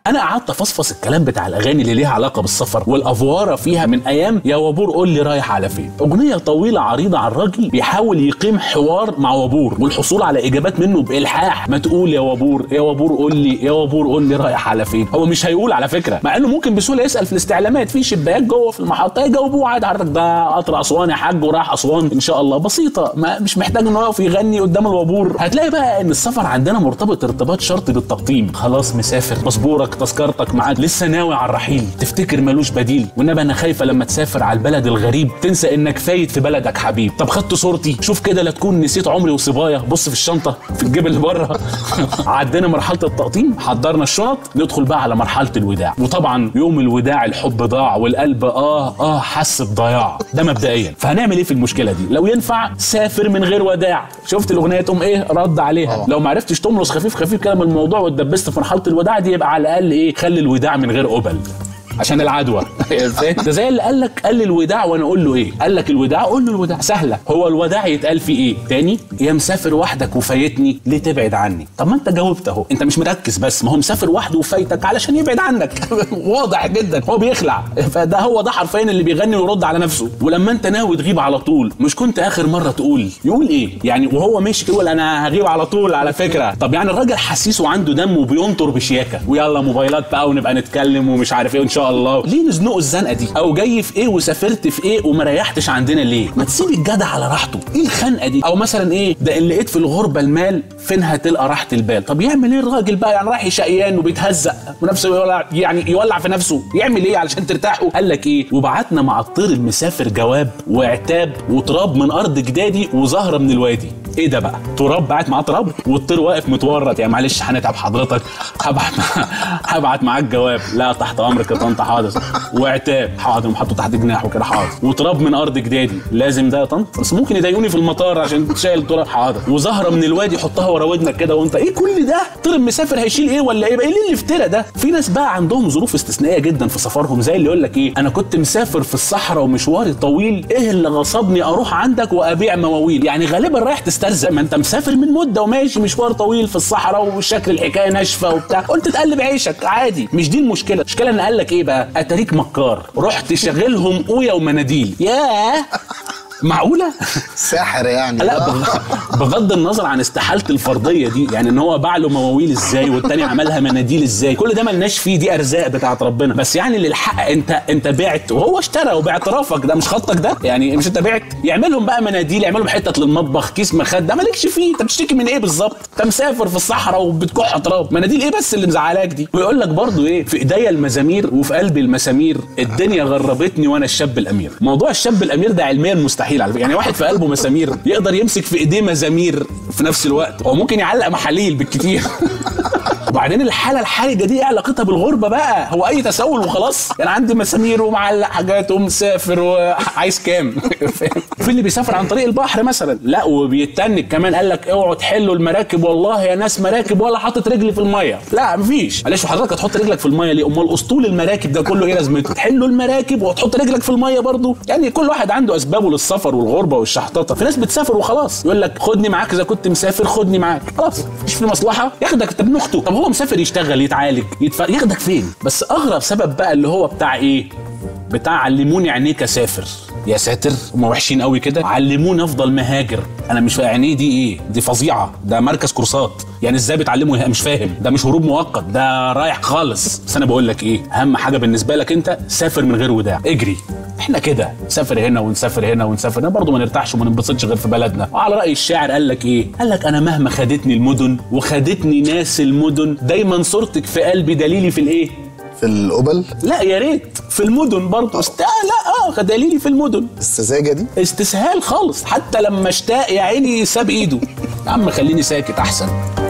انا قعدت افصفص الكلام بتاع الاغاني اللي ليها علاقه بالسفر والافواره فيها من ايام يا وابور قول لي رايح على فين اغنيه طويله عريضه عن الراجل بيحاول يقيم حوار مع وابور والحصول على اجابات منه بالحاح ما تقول يا وابور يا وابور قول لي يا وابور قول لي رايح على فين هو مش هيقول على فكره مع انه ممكن بسهوله يسال في الاستعلامات في شباك جوه في المحطه يجاوبوه عادي حضرتك ده قطر اسوان يا حاج ورايح اسوان ان شاء الله بسيطه ما مش محتاج ان هو يقف يغني قدام الوابور هتلاقي بقى ان السفر عندنا مرتبط ارتباط شرطي بالتقطيم خلاص مسافر باسبورك تذكرتك معاك لسه ناوي على الرحيل تفتكر ملوش بديل والنبي انا خايفه لما تسافر على البلد الغريب تنسى انك فايت في بلدك حبيب طب خدت صورتي شوف كده لا تكون نسيت عمري وصبايا بص في الشنطه في الجيب اللي بره عدينا مرحله التقطيم حضرنا الشنط ندخل بقى على مرحله الوداع وطبعا يوم الوداع الحب ضاع والقلب اه اه حس بضياع ده مبدئيا فهنعمل ايه في المشكله دي لو ينفع سافر من غير وداع شفت الاغنيه تقوم ايه رد عليها لو ما عرفتش تملص خفيف خفيف كده من الموضوع واتدبست في مرحله الوداع دي يبقى على الاقل ايه خلي الوداع من غير قبل عشان العدوى فاهم؟ ده زي اللي قال لك قال لي الوداع وانا اقول له ايه قال لك الوداع قول له الوداع سهله هو الوداع يتقال فيه ايه تاني يا مسافر وحدك وفايتني ليه تبعد عني طب ما انت جاوبت اهو انت مش مركز بس ما هو مسافر وحده وفايتك علشان يبعد عنك واضح جدا هو بيخلع فده هو ده حرفيا اللي بيغني ويرد على نفسه ولما انت ناوي تغيب على طول مش كنت اخر مره تقول يقول ايه يعني وهو ماشي يقول انا هغيب على طول على فكره طب يعني الراجل حسيس وعنده دم وبينطر بشياكه ويلا موبايلات بقى ونبقى نتكلم ومش عارف ايه ان شاء الله ليه نزنقوا الزنقه دي او جاي في ايه وسافرت في ايه وما ريحتش عندنا ليه ما تسيب الجدع على راحته ايه الخنقه دي او مثلا ايه ده ان لقيت في الغربه المال فين هتلقى راحه البال طب يعمل ايه الراجل بقى يعني رايح شقيان وبيتهزق ونفسه يولع يعني يولع في نفسه يعمل ايه علشان ترتاحوا قال لك ايه وبعتنا مع الطير المسافر جواب وعتاب وتراب من ارض جدادي وزهره من الوادي ايه ده بقى تراب بعت معاه تراب والطير واقف متورط يعني معلش هنتعب حضرتك هبعت هبعت معاك جواب لا تحت امرك يا طنط حاضر وعتاب حاضر محطه تحت جناحه كده حاضر وتراب من ارض جدادي لازم ده يا طنط بس ممكن يضايقوني في المطار عشان شايل تراب حاضر وزهره من الوادي حطها ورا ودنك كده وانت ايه كل ده طير مسافر هيشيل ايه ولا ايه بقى ايه اللي افترى ده في ناس بقى عندهم ظروف استثنائيه جدا في سفرهم زي اللي يقول لك ايه انا كنت مسافر في الصحراء ومشواري طويل ايه اللي غصبني اروح عندك وابيع مواويل يعني غالبا رايح تسترزق ما انت مسافر من مده وماشي مشوار طويل في الصحراء وشكل الحكايه ناشفه وبتاع قلت تقلب عيشك عادي مش دي المشكله المشكله ان قال لك ايه بقى اتاريك مكار رحت شغلهم قويا ومناديل ياه معقوله ساحر يعني لا بغ- بغض النظر عن استحاله الفرضيه دي يعني ان هو باع له مواويل ازاي والتاني عملها مناديل ازاي كل ده ملناش فيه دي ارزاق بتاعت ربنا بس يعني للحق انت انت بعت وهو اشترى وباعترافك ده مش خطك ده يعني مش انت بعت يعملهم بقى مناديل يعملهم حتت للمطبخ كيس مخد ده مالكش فيه انت بتشتكي من ايه بالظبط انت مسافر في الصحراء وبتكح تراب مناديل ايه بس اللي مزعلاك دي ويقول لك برضو ايه في ايديا المزامير وفي قلبي المسامير الدنيا غربتني وانا الشاب الامير موضوع الشاب الامير ده علميا مستحيل على فكره يعني واحد في قلبه مسامير يقدر يمسك في ايديه مزامير في نفس الوقت هو ممكن يعلق محاليل بالكتير وبعدين الحاله الحرجه دي ايه علاقتها بالغربه بقى هو اي تسول وخلاص يعني عندي مسامير ومعلق حاجات ومسافر وعايز كام فاهم؟ في اللي بيسافر عن طريق البحر مثلا لا وبيتنك كمان قال لك اوعوا تحلوا المراكب والله يا ناس مراكب ولا حاطط رجلي في الميه لا مفيش معلش حضرتك هتحط رجلك في الميه ليه امال اسطول المراكب ده كله ايه لازمته تحلوا المراكب وتحط رجلك في الميه برضه يعني كل واحد عنده اسبابه للسفر والغربه والشحططه في ناس بتسافر وخلاص يقول لك خدني معاك اذا كنت مسافر خدني معاك خلاص مش في مصلحه ياخدك طب ابن اخته طب هو مسافر يشتغل يتعالج يدفع ياخدك فين بس اغرب سبب بقى اللي هو بتاع ايه بتاع علموني عينيك اسافر يا ساتر هم وحشين قوي كده علموني افضل مهاجر انا مش فاهم عينيه دي ايه دي فظيعه ده مركز كورسات يعني ازاي بتعلمه يه- مش فاهم ده مش هروب مؤقت ده رايح خالص بس انا بقول لك ايه اهم حاجه بالنسبه لك انت سافر من غير وداع اجري احنا كده نسافر هنا ونسافر هنا ونسافر هنا برضه ما نرتاحش وما ننبسطش غير في بلدنا وعلى راي الشاعر قال لك ايه قال لك انا مهما خدتني المدن وخدتني ناس المدن دايما صورتك في قلبي دليلي في الايه في القبل لا يا ريت في المدن برضه است... آه لا اه دليلي في المدن السذاجه دي استسهال خالص حتى لما اشتاق يا عيني ساب ايده يا عم خليني ساكت احسن